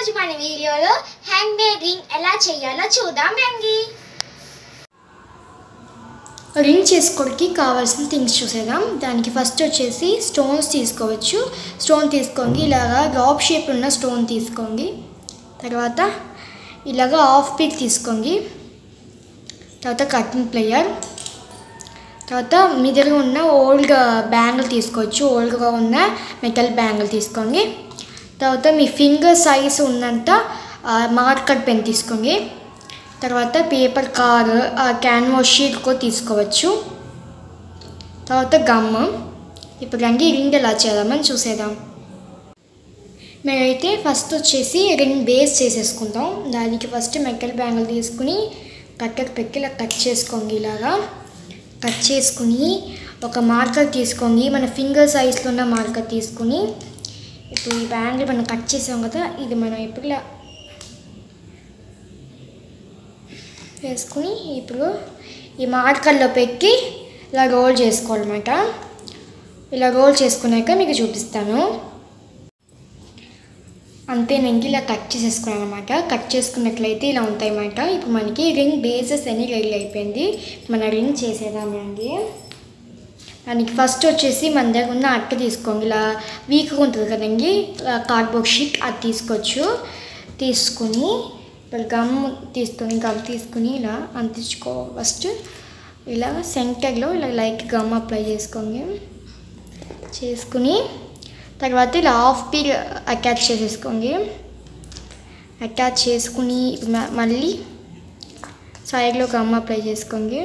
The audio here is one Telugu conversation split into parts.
ఈరోజు మన వీడియోలో హ్యాండ్ మేడ్ రింగ్ ఎలా చేయాలో చూద్దాం రండి రింగ్ చేసుకోవడానికి కావాల్సిన థింగ్స్ చూసేద్దాం దానికి ఫస్ట్ వచ్చేసి స్టోన్స్ తీసుకోవచ్చు స్టోన్ తీసుకోండి ఇలాగా డ్రాప్ షేప్ ఉన్న స్టోన్ తీసుకోండి తర్వాత ఇలాగా హాఫ్ పీక్ తీసుకోండి తర్వాత కటింగ్ ప్లేయర్ తర్వాత మీ దగ్గర ఉన్న ఓల్డ్ బ్యాంగిల్ తీసుకోవచ్చు ఓల్డ్గా ఉన్న మెటల్ బ్యాంగిల్ తీసుకోండి తర్వాత మీ ఫింగర్ సైజ్ ఉన్నంత మార్కర్ పెన్ తీసుకోండి తర్వాత పేపర్ కార్ క్యాన్వాస్ షీట్ కూడా తీసుకోవచ్చు తర్వాత గమ్ ఇప్పుడు రండి రింగ్ ఎలా చేద్దామని చూసేద్దాం మేమైతే ఫస్ట్ వచ్చేసి రింగ్ బేస్ చేసేసుకుందాం దానికి ఫస్ట్ మెక్కల్ బ్యాంగిల్ తీసుకుని కట్టకు పెట్టి ఇలా కట్ చేసుకోండి ఇలాగా కట్ చేసుకుని ఒక మార్కర్ తీసుకోండి మన ఫింగర్ సైజ్లో ఉన్న మార్కర్ తీసుకుని ఇప్పుడు ఈ బ్యాంగిల్ మనం కట్ చేసాం కదా ఇది మనం ఇప్పుడు ఇలా వేసుకుని ఇప్పుడు ఈ మార్కర్లో పెట్టి ఇలా రోల్ చేసుకోవాలన్నమాట ఇలా రోల్ చేసుకున్నాక మీకు చూపిస్తాను అంతే నేను ఇలా కట్ చేసేసుకున్నాను అనమాట కట్ చేసుకున్నట్లయితే ఇలా ఉంటాయి అన్నమాట ఇప్పుడు మనకి రింగ్ బేసెస్ అన్ని రెడీ అయిపోయింది మన రింగ్ చేసేదామండి దానికి ఫస్ట్ వచ్చేసి మన దగ్గర ఉన్న అట్ట తీసుకోండి ఇలా వీక్గా ఉంటుంది కదండి కార్డ్బోర్డ్ షీట్ అది తీసుకోవచ్చు తీసుకుని ఇప్పుడు గమ్ తీసుకొని గమ్ తీసుకుని ఇలా అంటించుకో ఫస్ట్ ఇలా సెంటర్లో ఇలా లైట్ గమ్ అప్లై చేసుకోండి చేసుకుని తర్వాత ఇలా హాఫ్ పీల్ అటాచ్ చేసేసుకోండి అటాచ్ చేసుకుని మ- మళ్ళీ సైడ్లో గమ్ అప్లై చేసుకోండి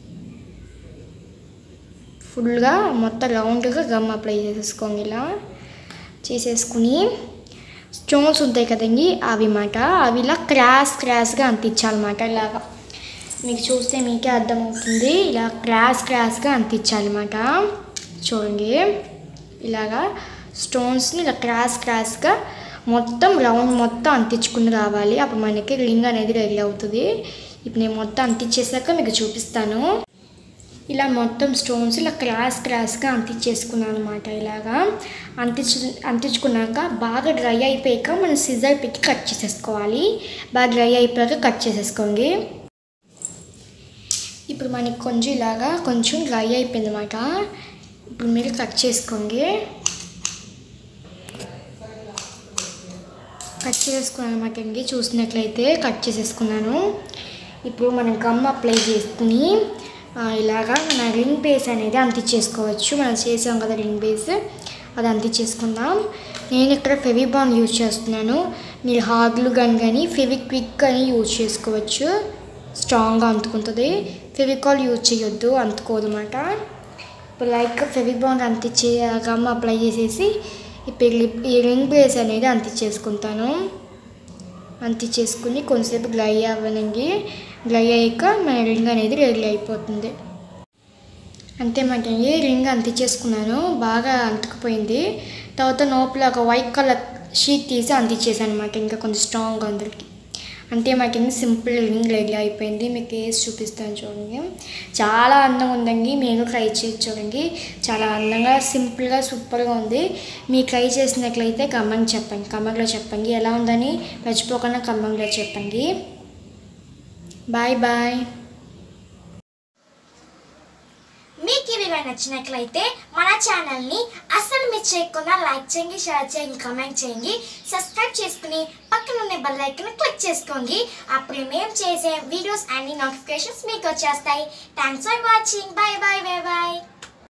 ఫుల్గా మొత్తం రౌండ్గా గమ్ అప్లై చేసేసుకోండి ఇలా చేసేసుకుని స్టోన్స్ ఉంటాయి కదండి అవి మాట అవి ఇలా క్రాస్ క్రాస్గా అంటించాలన్నమాట ఇలాగా మీకు చూస్తే మీకే అర్థమవుతుంది ఇలా క్రాస్ క్రాస్గా అంటించాలన్నమాట చూడండి ఇలాగా స్టోన్స్ని ఇలా క్రాస్ క్రాస్గా మొత్తం రౌండ్ మొత్తం అంటించుకుని రావాలి అప్పుడు మనకి రింగ్ అనేది రెడీ అవుతుంది ఇప్పుడు నేను మొత్తం అంటించేసాక మీకు చూపిస్తాను ఇలా మొత్తం స్టోన్స్ ఇలా క్రాస్ క్రాస్గా అంటించేసుకున్నాను అనమాట ఇలాగా అంటించు అంటించుకున్నాక బాగా డ్రై అయిపోయాక మనం సిజర్ పెట్టి కట్ చేసేసుకోవాలి బాగా డ్రై అయిపోయాక కట్ చేసేసుకోండి ఇప్పుడు మనకి కొంచెం ఇలాగా కొంచెం డ్రై అయిపోయింది అనమాట ఇప్పుడు మీరు కట్ చేసుకోండి కట్ చేసుకున్నాను అనమాట అండి చూసినట్లయితే కట్ చేసేసుకున్నాను ఇప్పుడు మనం గమ్ అప్లై చేసుకుని ఆ, ఇలాగా మన రింగ్ బేస్ అనేది అంటించేసుకోవచ్చు మనం చేసాం కదా రింగ్ బేస్ అది అంటించేసుకుందాం నేను ఇక్కడ ఫెవిబాన్ యూజ్ చేస్తున్నాను మీరు హార్డ్లు గన్ కానీ ఫెవిక్విక్ కానీ యూజ్ చేసుకోవచ్చు స్ట్రాంగ్గా అంటుకుంటుంది ఫెవికాల్ యూజ్ చేయొద్దు అంటుకోదు అనమాట ఇప్పుడు లైక్ ఫెవిబాన్ అంటించే గమ్ అప్లై చేసేసి ఇప్పుడు ఈ- ఈ రింగ్ బేస్ అనేది అంటించేసుకుంటాను అంటించేసుకుని కొంతసేపు గ్లై అవ్వనంగి గ్లై అయ్యాక మన రింగ్ అనేది రెడీ అయిపోతుంది అంతే మనకి రింగ్ అంటించేసుకున్నాను బాగా అంటుకుపోయింది తర్వాత లోపల ఒక వైట్ కలర్ షీట్ తీసి అంటించేసాను అనమాట ఇంకా కొంచెం స్ట్రాంగ్గా అందరికి అంటే మాకు ఇంకా సింపుల్ రింగ్ రెడీ అయిపోయింది మీకు వేసి చూపిస్తాను చూడండి చాలా అందంగా ఉందండి మీరు ట్రై చేయొచ్చు చూడండి చాలా అందంగా సింపుల్గా సూపర్గా ఉంది మీరు ట్రై చేసినట్లయితే కమెంట్ చెప్పండి కమెంట్లో చెప్పండి ఎలా ఉందని మర్చిపోకుండా కమెంట్లో చెప్పండి బాయ్ బాయ్ మీకు ఈ వీడియో నచ్చినట్లయితే మన ఛానల్ని అస్సలు మిస్ చేయకుండా లైక్ చేయండి షేర్ చేయండి కామెంట్ చేయండి సబ్స్క్రైబ్ చేసుకుని పక్కన ఉన్న బెల్ ఐకాన్ క్లిక్ చేసుకోండి అప్పుడు మేము చేసే వీడియోస్ అన్ని నోటిఫికేషన్స్ మీకు వచ్చేస్తాయి thanks for watching bye bye bye bye